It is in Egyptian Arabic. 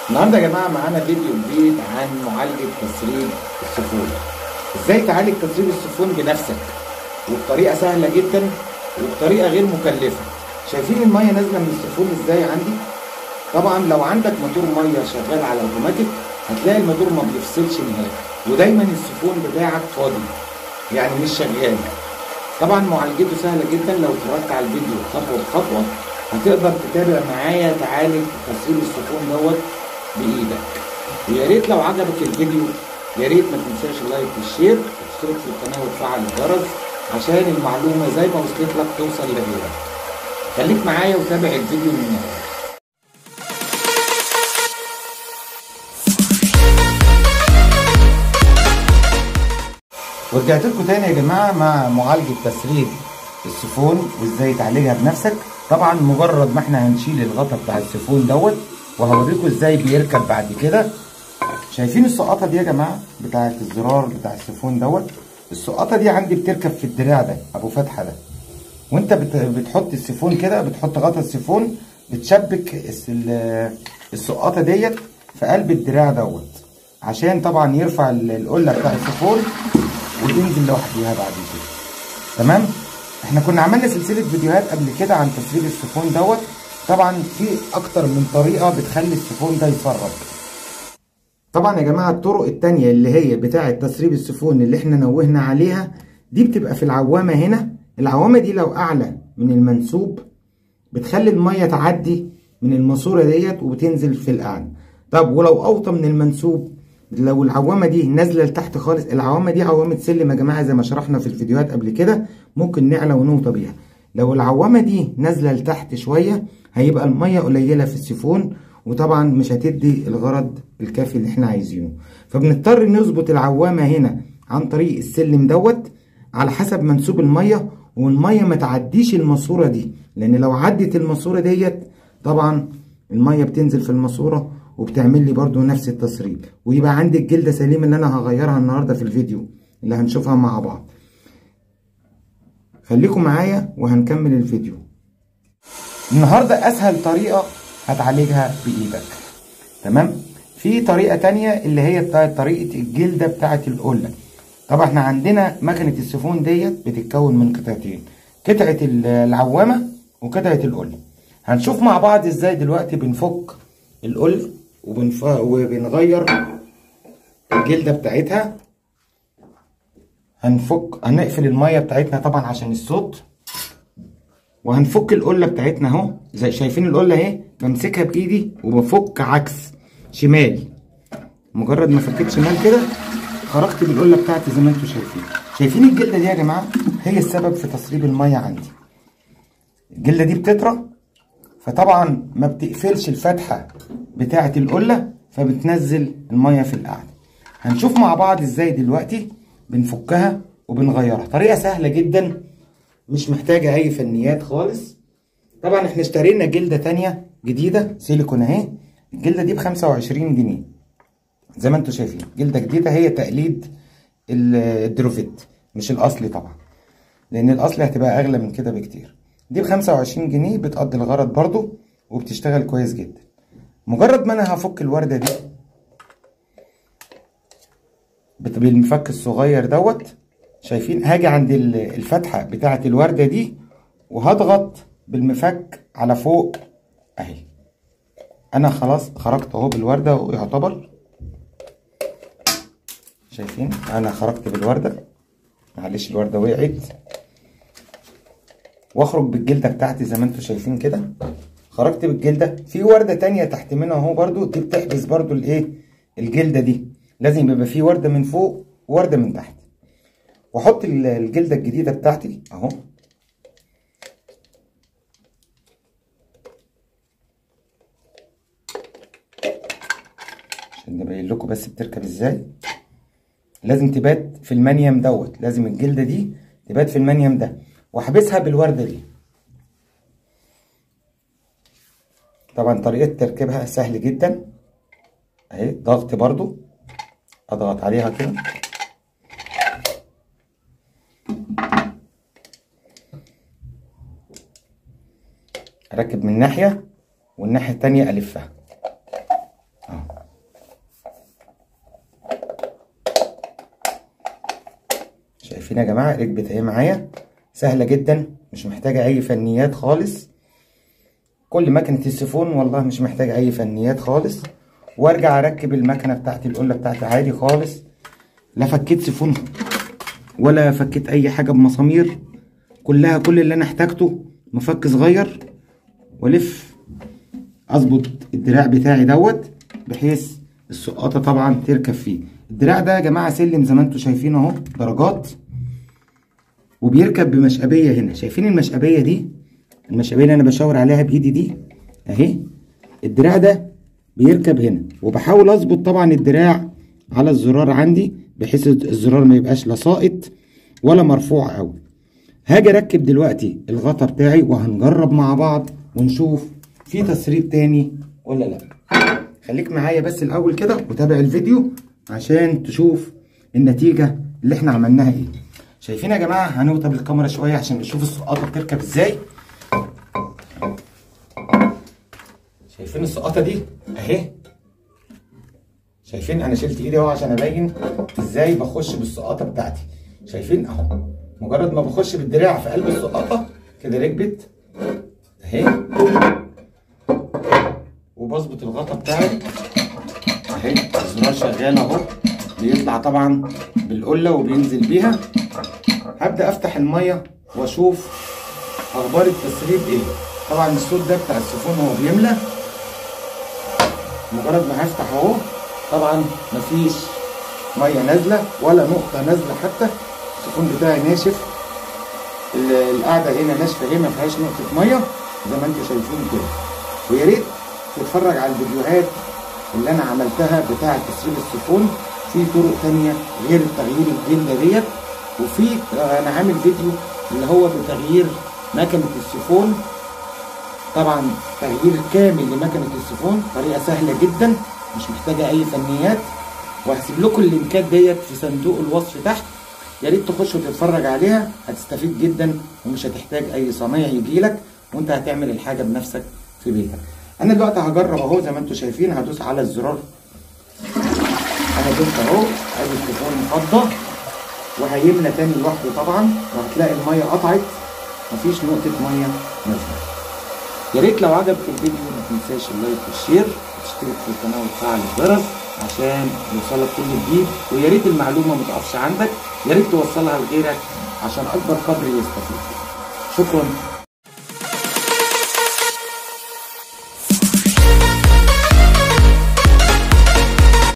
النهارده يا جماعه معانا فيديو جديد عن معالجه تسريب السفون ازاي تعالج تسريب السفون بنفسك وبطريقه سهله جدا وبطريقه غير مكلفه شايفين الميه نازله من السفون ازاي عندي طبعا لو عندك موتور ميه شغال على اوتوماتيك هتلاقي الموتور ما بيفصلش نهائي ودايما السفون بتاعك فاضي يعني مش شغال طبعا معالجته سهله جدا لو اتفرجت على الفيديو خطوه بخطوه هتقدر تتابع معايا تعالج تسريب السفون دوت بايدك ويا ريت لو عجبك الفيديو يا ريت ما تنساش اللايك والشير وتشترك في القناه وتفعل الجرس عشان المعلومه زي ما وصلت لك توصل لغيرك خليك معايا وتابع الفيديو من النهايه ورجعت لكم تاني يا جماعه مع معالجه تسريب السفون وازاي تعالجها بنفسك طبعا مجرد ما احنا هنشيل الغطا بتاع السفون دوت وهوريكم ازاي بيركب بعد كده شايفين السقطه دي يا جماعه بتاعه الزرار بتاع السفون دوت السقطه دي عندي بتركب في الدراع ده ابو فتحه ده وانت بت... بتحط السفون كده بتحط غطا السفون بتشبك السقطه ديت في قلب الدراع دوت عشان طبعا يرفع القله بتاع السفون وتنزل لوحديها بعد كده تمام احنا كنا عملنا سلسله فيديوهات قبل كده عن تسريب السفون دوت طبعا في اكتر من طريقه بتخلي السفون ده يسرب طبعا يا جماعه الطرق التانية اللي هي بتاعه تسريب السفون اللي احنا نوهنا عليها دي بتبقى في العوامه هنا العوامه دي لو اعلى من المنسوب بتخلي الميه تعدي من الماسوره ديت وبتنزل في القعده طب ولو اوطى من المنسوب لو العوامه دي نازله لتحت خالص العوامه دي عوامه سلم يا جماعه زي ما شرحنا في الفيديوهات قبل كده ممكن نعلى ونوطى بيها لو العوامه دي نازله لتحت شويه هيبقى الميه قليله في السيفون وطبعا مش هتدي الغرض الكافي اللي احنا عايزينه فبنضطر نظبط العوامه هنا عن طريق السلم دوت على حسب منسوب الميه والميه ما تعديش الماسوره دي لان لو عدت الماسوره ديت طبعا الميه بتنزل في الماسوره وبتعمل لي برضو نفس التسريب ويبقى عندي الجلده سليمه اللي انا هغيرها النهارده في الفيديو اللي هنشوفها مع بعض خليكم معايا وهنكمل الفيديو النهارده اسهل طريقه هتعالجها بايدك تمام في طريقه تانية اللي هي بتاعت طريقه الجلده بتاعت القله طبعا احنا عندنا مكنه السفون ديت بتتكون من قطعتين قطعه العوامه وقطعه القله هنشوف مع بعض ازاي دلوقتي بنفك القل وبنف... وبنغير الجلده بتاعتها هنفك هنقفل الميه بتاعتنا طبعا عشان الصوت وهنفك القله بتاعتنا اهو زي شايفين القله اهي بمسكها بايدي وبفك عكس شمال مجرد ما فكيت شمال كده خرجت بالقله بتاعتي زي ما انتم شايفين شايفين الجلده دي يا جماعه هي السبب في تسريب الميه عندي الجلده دي بتطرى فطبعا ما بتقفلش الفتحه بتاعه القله فبتنزل الميه في القعده هنشوف مع بعض ازاي دلوقتي بنفكها وبنغيرها طريقه سهله جدا مش محتاجه اي فنيات خالص طبعا احنا اشترينا جلده تانية جديده سيليكون اهي الجلده دي ب 25 جنيه زي ما انتم شايفين جلده جديده هي تقليد الدروفيت مش الاصلي طبعا لان الاصلي هتبقى اغلى من كده بكتير دي ب 25 جنيه بتقضي الغرض برضو وبتشتغل كويس جدا مجرد ما انا هفك الورده دي بالمفك الصغير دوت شايفين هاجي عند الفتحه بتاعه الورده دي وهضغط بالمفك على فوق اهي انا خلاص خرجت اهو بالورده يعتبر شايفين انا خرجت بالورده معلش الورده وقعت واخرج بالجلده بتاعتي زي ما انتم شايفين كده خرجت بالجلده في ورده تانية تحت منها اهو برضو دي بتحبس برضو الايه الجلده دي لازم يبقى في ورده من فوق وورده من تحت واحط الجلده الجديده بتاعتي اهو عشان نبين لكم بس بتركب ازاي لازم تبات في المنيم دوت لازم الجلده دي تبات في المنيم ده واحبسها بالورده دي طبعا طريقه تركيبها سهل جدا اهي ضغط برضو اضغط عليها كده اركب من ناحيه والناحيه التانيه الفها اهو شايفين يا جماعه ركبت اهي معايا سهله جدا مش محتاجه اي فنيات خالص كل مكنه السيفون والله مش محتاجه اي فنيات خالص وارجع اركب المكنه بتاعتي القله بتاعتي عادي خالص لا فكيت سيفون ولا فكيت اي حاجه بمسامير كلها كل اللي انا احتاجته مفك صغير والف اظبط الدراع بتاعي دوت بحيث السقاطه طبعا تركب فيه الدراع ده يا جماعه سلم زي ما انتم شايفين اهو درجات وبيركب بمشقبيه هنا شايفين المشقبيه دي المشقبيه اللي انا بشاور عليها بايدي دي اهي الدراع ده بيركب هنا وبحاول اظبط طبعا الدراع على الزرار عندي بحيث الزرار ما يبقاش لا ساقط ولا مرفوع قوي هاجي اركب دلوقتي الغطا بتاعي وهنجرب مع بعض ونشوف في تسريب تاني ولا لا خليك معايا بس الاول كده وتابع الفيديو عشان تشوف النتيجه اللي احنا عملناها ايه شايفين يا جماعه هنوطى بالكاميرا شويه عشان نشوف السقاطه بتركب ازاي شايفين السقاطه دي اهي شايفين انا شلت ايدي اهو عشان ابين ازاي بخش بالسقاطه بتاعتي شايفين اهو مجرد ما بخش بالدراع في قلب السقاطه كده ركبت اهي وبظبط الغطا بتاعي اهي الزرار شغال اهو بيطلع طبعا بالقله وبينزل بيها هبدا افتح الميه واشوف اخبار التسريب ايه طبعا الصوت ده بتاع السيفون وهو بيملى مجرد ما هفتح اهو طبعا مفيش ميه نازله ولا نقطه نازله حتى السيفون بتاعي ناشف القعده هنا ناشفه هنا ما فيهاش نقطه ميه زي ما انتم شايفين كده ويا ريت تتفرج على الفيديوهات اللي انا عملتها بتاعه تسريب السيفون في طرق تانية غير تغيير الجلده ديت وفي انا عامل فيديو اللي هو بتغيير مكنه السيفون طبعا تغيير كامل لمكنه السيفون طريقه سهله جدا مش محتاجه اي فنيات وهسيب لكم اللينكات ديت في صندوق الوصف تحت يا ريت تخش وتتفرج عليها هتستفيد جدا ومش هتحتاج اي صنايع يجيلك وانت هتعمل الحاجه بنفسك في بيتك انا دلوقتي هجرب اهو زي ما انتم شايفين هدوس على الزرار انا دوست اهو ادي التليفون مفضى وهيملى تاني لوحده طبعا وهتلاقي الميه قطعت مفيش نقطه ميه نازله يا ريت لو عجبك الفيديو ما تنساش اللايك والشير وتشترك في القناه وتفعل الجرس عشان يوصلك كل جديد ويا ريت المعلومه ما تقفش عندك يا ريت توصلها لغيرك عشان اكبر قدر يستفيد شكرا